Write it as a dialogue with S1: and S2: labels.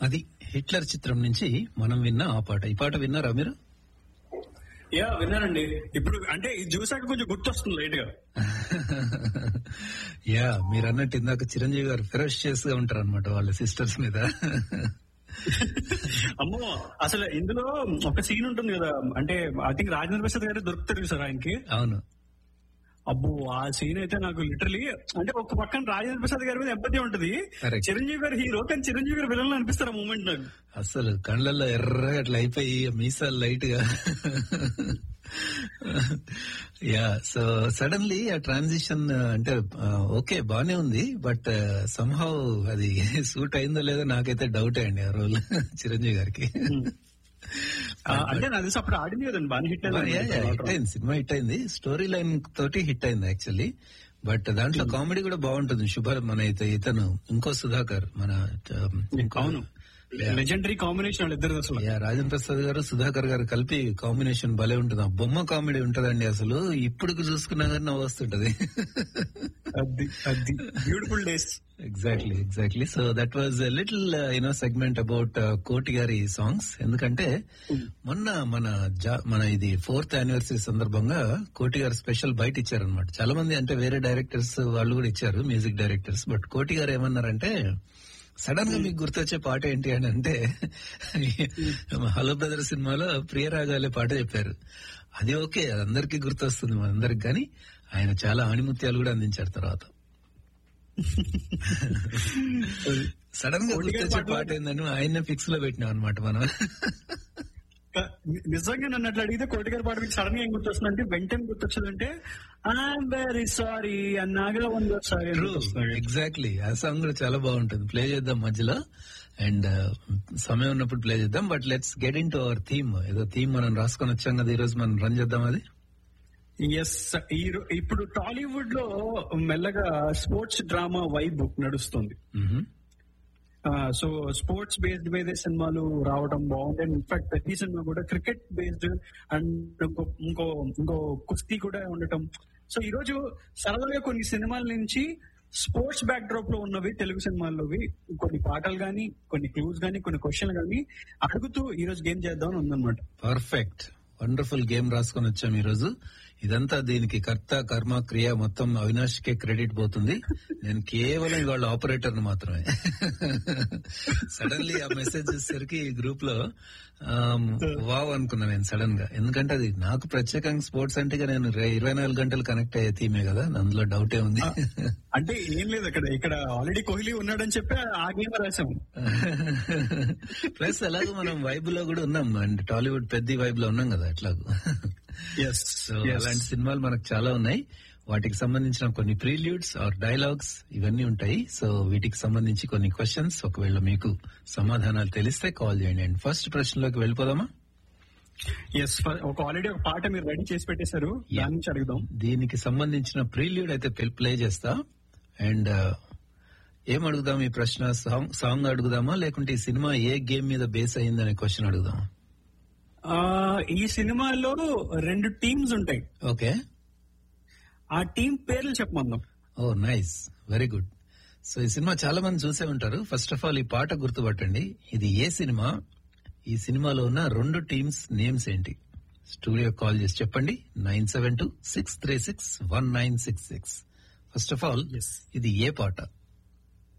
S1: అది హిట్లర్ చిత్రం నుంచి మనం విన్న ఆ పాట ఈ పాట విన్నారా మీరు
S2: యా విన్నానండి ఇప్పుడు అంటే ఇది చూసాక కొంచెం గుర్తొస్తుంది లైట్ గా
S1: యా మీరు అన్నట్టు ఇందాక చిరంజీవి గారు ఫెరోషియస్ గా ఉంటారు అనమాట వాళ్ళ సిస్టర్స్ మీద
S2: అమ్మో అసలు ఇందులో ఒక సీన్ ఉంటుంది కదా అంటే ఐ థింక్ రాజేంద్ర ప్రసాద్ గారు దొరుకుతారు సార్ ఆయనకి
S1: అవును
S2: అబ్బో ఆ సీన్ అయితే నాకు లిటరలీ అంటే ఒక పక్కన రాజేంద్ర ప్రసాద్ గారి మీద ఎంపతి ఉంటది
S1: Correct.
S2: చిరంజీవి గారు హీరో కానీ చిరంజీవి గారు విలన్ అనిపిస్తారు ఆ మూమెంట్ నాకు
S1: అసలు కళ్ళల్లో ఎర్రగా అట్లా అయిపోయి మీసాలు లైట్ గా యా సో సడన్లీ ఆ ట్రాన్సిషన్ అంటే ఓకే బానే ఉంది బట్ సంహౌ అది సూట్ అయిందో లేదో నాకైతే డౌట్ అండి ఆ రోల్ చిరంజీవి గారికి
S2: ఆ, అంటే నాకు తెలిసి అప్పుడు ఆడింది కదండి బాగా హిట్
S1: హిట్ అయింది సినిమా హిట్ అయింది స్టోరీ లైన్ తోటి హిట్ అయింది యాక్చువల్లీ బట్ దాంట్లో కామెడీ కూడా బాగుంటుంది శుభ మన అయితే ఇతను ఇంకో సుధాకర్ మన ఇంకో-
S2: అవును లెజెండరీ కాంబినేషన్ వాళ్ళు ఇద్దరు అసలు
S1: యా రాజేంద్ర ప్రసాద్ గారు సుధాకర్ గారు కలిపి కాంబినేషన్ భలే ఉంటుంది ఆ బొమ్మ కామెడీ ఉంటదండి అసలు ఇప్పుడు చూసుకున్నా కానీ నవ్వు వస్తుంటది
S2: అది అది beautiful days
S1: exactly exactly so that was little you know segment about Koti గారి సాంగ్స్ ఎందుకంటే మొన్న మన జా- మన ఇది ఫోర్త్ యానివర్సరీ సందర్భంగా కోటి గారు స్పెషల్ బయట ఇచ్చారనమాట చాలా మంది అంటే వేరే డైరెక్టర్స్ వాళ్ళు కూడా ఇచ్చారు మ్యూజిక్ డైరెక్టర్స్ బట్ కోటి గారు ఏమన్నారంటే సడన్ గా మీకు గుర్తొచ్చే పాట ఏంటి అని అంటే హలో బ్రదర్ సినిమాలో ప్రియరాగాలే పాట చెప్పారు అది ఓకే అది అందరికీ గుర్తొస్తుంది మనందరికి కానీ ఆయన చాలా ఆణిముత్యాలు కూడా అందించారు తర్వాత సడన్ గా
S2: కోటి గారి
S1: గుర్తొచ్చే
S2: పాటలో-
S1: పాట ఏందని ఆయన్నే ఫిక్స్ లో పెట్టినాం అనమాట మనం
S2: ని- నిజంగా నన్ను అట్లా అడిగితే కోటి గారి పాట మీకు సడన్ గా ఏం గుర్తొస్తుంది అంటే వెంటనే గుర్తొచ్చిందంటే ఐఎమ్ వెరీ సారీ అన్నాగా ఉంది సారీ
S1: ఎగ్జాక్ట్లీ ఆ సాంగ్ కూడా చాలా బాగుంటుంది ప్లే చేద్దాం మధ్యలో అండ్ సమయం ఉన్నప్పుడు ప్లే చేద్దాం but let's get into our theme ఏదో థీమ్ మనం రాసుకొని వచ్చాం కదా ఈ రోజు మనం రన్ చేద్దాం అది
S2: ఎస్ ఈ రో- ఇప్పుడు టాలీవుడ్ లో మెల్లగా స్పోర్ట్స్ డ్రామా వైబ్ నడుస్తుంది
S1: మ్హూ.
S2: సో స్పోర్ట్స్ బేస్డ్ మీద సినిమాలు రావడం బాగుంది అండ్ ఇన్ఫాక్ట్ ప్రతి సినిమా కూడా క్రికెట్ బేస్డ్ అండ్ ఇంకో ఇంకో ఇంకో కుస్తీ కూడా ఉండటం సో ఈ రోజు సరదాగా కొన్ని సినిమాల నుంచి స్పోర్ట్స్ బ్యాక్ డ్రాప్ లో ఉన్నవి తెలుగు సినిమాల్లోవి కొన్ని పాటలు గానీ కొన్ని క్లూస్ గానీ కొన్ని క్వశ్చన్లు గానీ అడుగుతూ ఈ రోజు గేమ్ చేద్దాం అని ఉందన్నమాట
S1: పర్ఫెక్ట్ వండర్ఫుల్ గేమ్ రాసుకొని వచ్చాం ఈ రోజు ఇదంతా దీనికి కర్త కర్మ క్రియ మొత్తం అవినాష్ కే క్రెడిట్ పోతుంది నేను కేవలం ఇవాళ ఆపరేటర్ మాత్రమే సడన్లీ ఆ మెసేజ్ వచ్చేసరికి ఈ గ్రూప్ లో ఆమ్, వావ్ అనుకున్నా నేను సడన్ గా ఎందుకంటే అది నాకు ప్రత్యేకంగా స్పోర్ట్స్ అంటే ఇక నేను రే- ఇరవై నాలుగు గంటలు కనెక్ట్ అయ్యే థీమే కదా అందులో డౌటే ఉంది
S2: అంటే ఏం లేదు ఇక్కడ ఇక్కడ ఆల్రెడీ కోహ్లీ ఉన్నాడని చెప్పి ఆ గేమ్ రాసాం
S1: ప్లస్ అలాగే మనం వైబ్ లో కూడా ఉన్నాం అండ్ టాలీవుడ్ పెద్ద వైబ్ లో ఉన్నాం కదా ఎట్లాగూ
S2: ఎస్
S1: సో అలాంటి సినిమాలు మనకు చాలా ఉన్నాయి వాటికి సంబంధించిన కొన్ని ప్రీల్యూడ్స్ ఆర్ డైలాగ్స్ ఇవన్నీ ఉంటాయి సో వీటికి సంబంధించి కొన్ని క్వశ్చన్స్ ఒకవేళ మీకు సమాధానాలు తెలిస్తే కాల్ చేయండి అండ్ ఫస్ట్ ప్రశ్నలోకి వెళ్ళిపోదామా
S2: ఎస్ ఒక ఆల్రెడీ ఒక పాట మీరు రెడీ చేసి పెట్టేశారు దాని నుంచి అడుగుదాం
S1: దీనికి సంబంధించిన ప్రీల్యూడ్ అయితే ప్లే చేస్తా అండ్ ఏం అడుగుదాం ఈ ప్రశ్న సాంగ్ సాంగ్ అడుగుదామా లేకుంటే ఈ సినిమా ఏ గేమ్ మీద బేస్ అయిందనే క్వశ్చన్ అడుగుదామా
S2: ఆ, ఈ సినిమాలో రెండు టీమ్స్ ఉంటాయి
S1: ఓకే
S2: ఆ టీం పేర్లు చెప్పమందాం
S1: oh nice very good so ఈ సినిమా చాలా మంది చూసే ఉంటారు ఫస్ట్ ఆఫ్ ఆల్ ఈ పాట గుర్తుపట్టండి ఇది ఏ సినిమా ఈ సినిమాలో ఉన్న రెండు టీమ్స్ నేమ్స్ ఏంటి స్టూడియో కాల్ చేసి చెప్పండి nine seven two six three six one nine six six first of all
S2: Yes.
S1: ఇది ఏ పాట